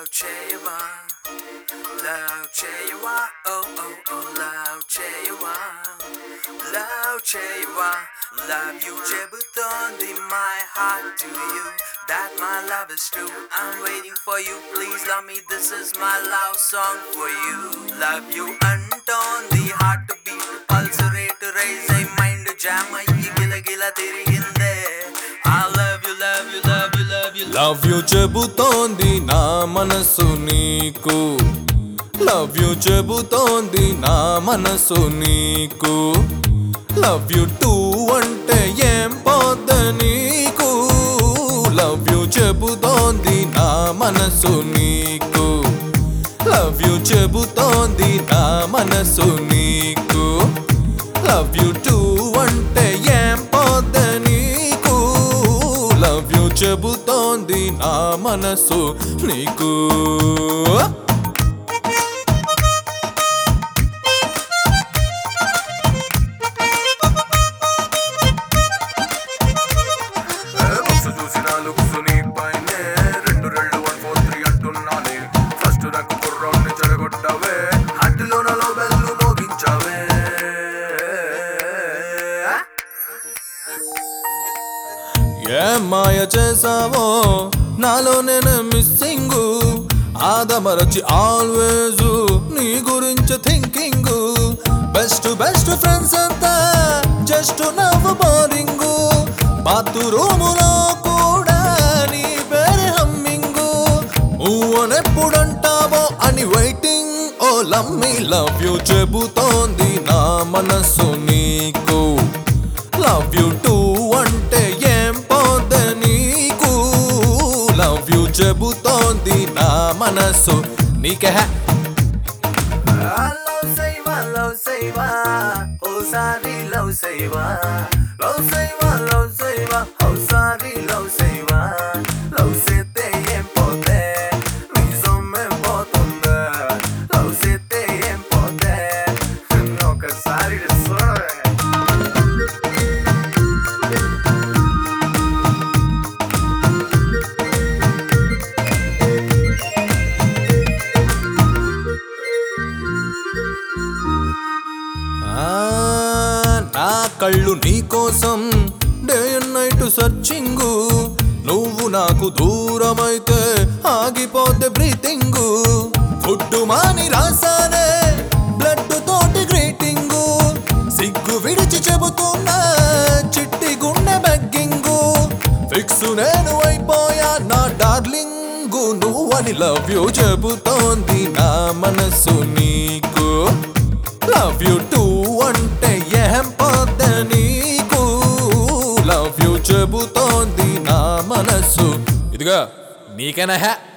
love చేయవా love చేయవా ఓ ఓ ఓ లవ్ చేయవా లవ్ చేయవా లవ్ యూ చెబుతోంది my heart to you that my love is true I'm waiting for you please love me this is my love song for you love you అంటోంది heart beat pulse rate rise అయి mind jam అయ్యి గిలగిల తిరిగిందే I love you love you love you love you love you చెబుతోంది నా మనసు నీకు love you చెబుతోంది నా మనసు నీకు లవ్ యూ టూ అంటే ఏం పోద్ద నీకు లవ్ యూ చెబుతోంది నా మనసు నీకు లవ్ యూ చెబుతోంది నా మనసు నీకు లవ్ యూ టూ అంటే ఏం పోద్ద నీకు లవ్ యూ చెబుతోంది నా మనసు నీకు బస్సు చూసిన లుక్స్ నీ పైనే రెండు రెండు వన్ ఫోర్ త్రీ అంటున్నానే ఫస్ట్ ర్యాంక్ కుర్రాన్ని చెడగొట్టావే హట్టిలోన లో బెల్లు మోగించావే ఏ మాయ చేసావో నాలో నేను మిస్సింగ్ ఆదమరచి ఆల్వేజ్ నీ గురించి థింకింగ్ బెస్ట్ బెస్ట్ ఫ్రెండ్స్ అంతా జస్ట్ నవ్వు బోరింగ్ బాత్రూములో కూడా నీ పేరు హమ్మింగ్ ఎప్పుడంటావో అని వెయిటింగ్ ఓ లమ్మీ లవ్ యూ చెబుతోంది నా మనసు నీకు లవ్ యూ టూ అంటే ఏం పోద నీకు లవ్ యూ చెబుతోంది నా మనసు నీకే లవ్ సేవా లవ్ సేవా ఓసారి లవ్ సేవా లవ్ సేవా లవ్ సేవా ఓసారి లవ్ సేవా లవ్ సేతే ఏం పోతే నీ సొమ్మేం పోతుందా లవ్ సేతే ఏం పోతే ఒకసారి చూడవే ఆ, నా కళ్ళు నీ కోసం డే అండ్ నైట్ సర్చింగ్ నువ్వు నాకు దూరమైతే ఆగిపోతే బ్రీతింగ్ ఫుడ్ మాని రాసానే బ్లడ్ తోటి గ్రీటింగ్ సిగ్గు విడిచి చెబుతున్నా చిట్టి గుండె బెగ్గింగ్ ఫిక్స్ నేను అయిపోయా నా డార్లింగ్ నువ్వని లవ్ యూ చెబుతోంది నా మనసు నీకు లవ్ యూ టూ అంటే ఏం పోద్ద నీకు లవ్ యూ చెబుతోంది నా మనసు ఇదిగా నీకేనా హ్యా